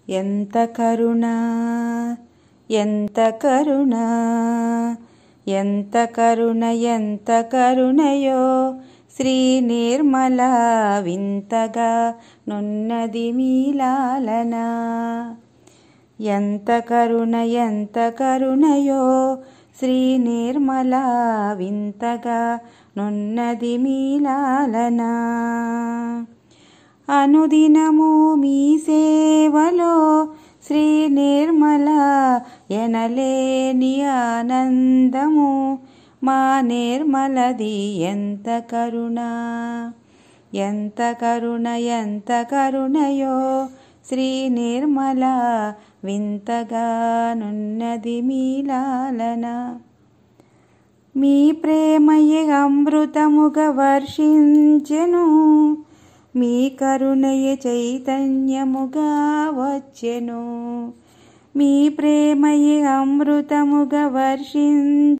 ఎంత కరుణ ఎంత కరుణ ఎంత కరుణ ఎంత కరుణయో శ్రీ నిర్మల వింతగా నున్నది మీలాలన ఎంత కరుణ ఎంత కరుణయో శ్రీ నిర్మల వింతగా నున్నది మీలాలన అనుదినము మీ సేవలో శ్రీ నిర్మల ఎనలేని ఆనందము మా నిర్మలది ఎంత కరుణ ఎంత కరుణ ఎంత కరుణయో శ్రీ నిర్మల వింతగా నున్నది మీలాలన మీ ప్రేమయే అమృతముగా వర్షించెను మీ కరుణయ చైతన్యముగా వచ్చెను మీ ప్రేమయే అమృతముగా వర్షిం